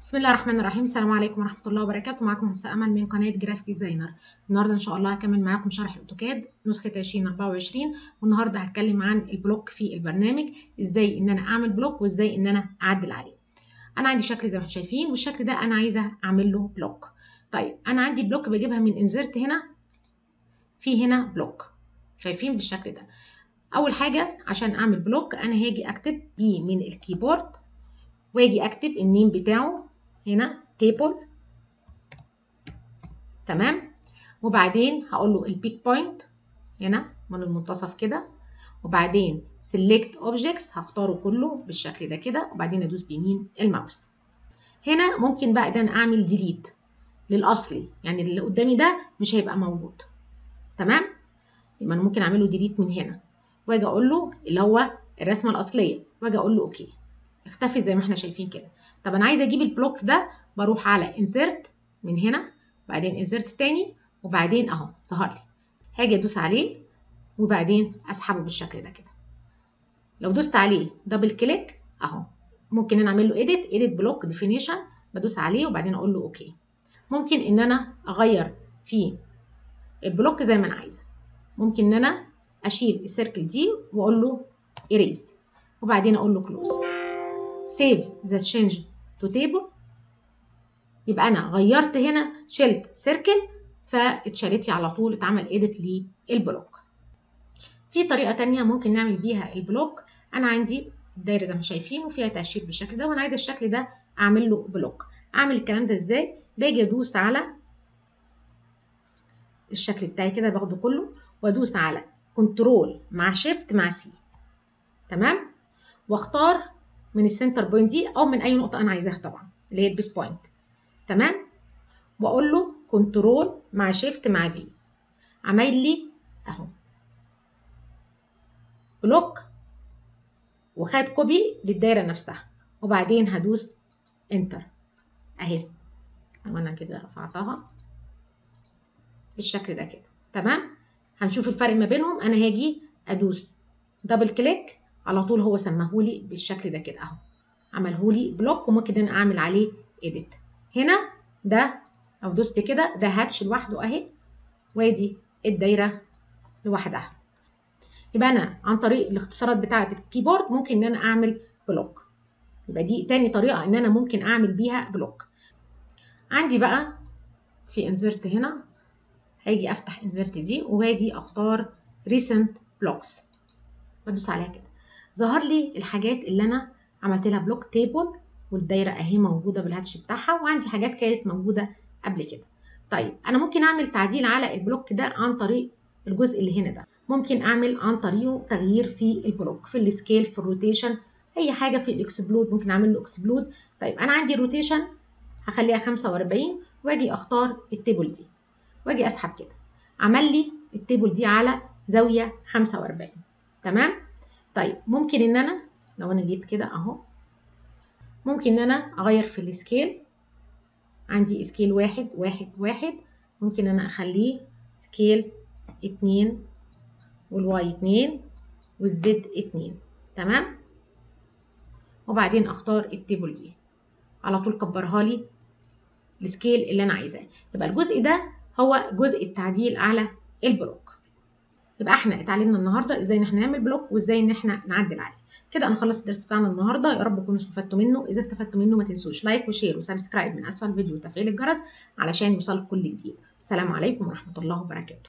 بسم الله الرحمن الرحيم السلام عليكم ورحمة الله وبركاته معكم هسه أمل من قناة جرافيك ديزاينر النهاردة إن شاء الله هكمل معاكم شرح الأوتوكاد نسخة 2024 والنهاردة هتكلم عن البلوك في البرنامج إزاي إن أنا أعمل بلوك وإزاي إن أنا أعدل عليه أنا عندي شكل زي ما احنا شايفين والشكل ده أنا عايزة أعمل له بلوك طيب أنا عندي بلوك بجيبها من انزرت هنا في هنا بلوك شايفين بالشكل ده أول حاجة عشان أعمل بلوك أنا هاجي أكتب بي من الكيبورد واجي أكتب النيم بتاعه هنا تيبل تمام وبعدين هقول له البيك بوينت هنا من المنتصف كده وبعدين سيلكت اوبجكتس هختاره كله بالشكل ده كده وبعدين ادوس بيمين الماوس هنا ممكن بقى ده انا اعمل ديليت للاصلي يعني اللي قدامي ده مش هيبقى موجود تمام يبقى انا ممكن اعمله ديليت من هنا واجي اقول له اللي هو الرسمه الاصليه واجي اقول له اوكي اختفي زي ما احنا شايفين كده طب انا عايزه اجيب البلوك ده بروح على انسرت من هنا بعدين انسرت تاني وبعدين اهو ظهر لي هاجي ادوس عليه وبعدين اسحبه بالشكل ده كده لو دوست عليه دبل كليك اهو ممكن انا اعمل له اديت اديت بلوك ديفينيشن بدوس عليه وبعدين اقول له اوكي ممكن ان انا اغير في البلوك زي ما انا عايزه ممكن ان انا اشيل السيركل دي واقول له erase وبعدين اقول له كلوز save the change to table يبقى انا غيرت هنا شلت سيركل فاتشالت لي على طول اتعمل edit للبلوك في طريقه تانية ممكن نعمل بيها البلوك انا عندي الدايره زي ما شايفين وفيها تاشير بالشكل ده وانا عايزه الشكل ده اعمل له بلوك اعمل الكلام ده ازاي باجي ادوس على الشكل بتاعي كده باخده كله وادوس على كنترول مع شيفت مع سي تمام واختار من السنتر بوينت دي او من اي نقطه انا عايزاها طبعا اللي هي البيس بوينت تمام واقول له كنترول مع شيفت مع في عمل لي اهو بلوك وخد كوبي للدايره نفسها وبعدين هدوس انتر اهي وانا كده رفعتها بالشكل ده كده تمام هنشوف الفرق ما بينهم انا هاجي ادوس دبل كليك على طول هو سماهولي بالشكل ده كده اهو عملهولي بلوك وممكن انا اعمل عليه اديت هنا ده لو دوست كده ده هاتش لوحده اهي وادي الدايره لوحدها يبقى انا عن طريق الاختصارات بتاعه الكيبورد ممكن ان انا اعمل بلوك يبقى دي تاني طريقه ان انا ممكن اعمل بيها بلوك عندي بقى في انزرت هنا هاجي افتح انزرت دي وهاجي اختار ريسنت بلوكس بدوس عليها كده ظهر لي الحاجات اللي انا عملت لها بلوك تيبل والدايره اهي موجوده بالهاتش بتاعها وعندي حاجات كانت موجوده قبل كده طيب انا ممكن اعمل تعديل على البلوك ده عن طريق الجزء اللي هنا ده ممكن اعمل عن طريقه تغيير في البلوك في السكيل في الروتيشن اي حاجه في الاكسبلود ممكن اعمل له اكسبلود طيب انا عندي الروتيشن هخليها 45 واجي اختار التيبل دي واجي اسحب كده عمل لي التيبل دي على زاويه 45 تمام طيب ممكن ان انا لو انا جيت كده اهو ممكن ان انا اغير في السكيل عندي سكيل واحد واحد واحد ممكن انا اخليه سكيل اتنين والواي اتنين والزد اتنين تمام وبعدين اختار التيبل دي على طول كبرها لي السكيل اللي انا عايزاه يبقى الجزء ده هو جزء التعديل على البلوك يبقى احنا اتعلمنا النهارده ازاي ان احنا نعمل بلوك وازاي ان احنا نعدل عليه كده انا خلصت الدرس بتاعنا النهارده يا رب تكونوا استفدتوا منه اذا استفدتوا منه ما تنسوش لايك وشير وسبسكرايب من اسفل الفيديو وتفعيل الجرس علشان يوصلك كل جديد السلام عليكم ورحمه الله وبركاته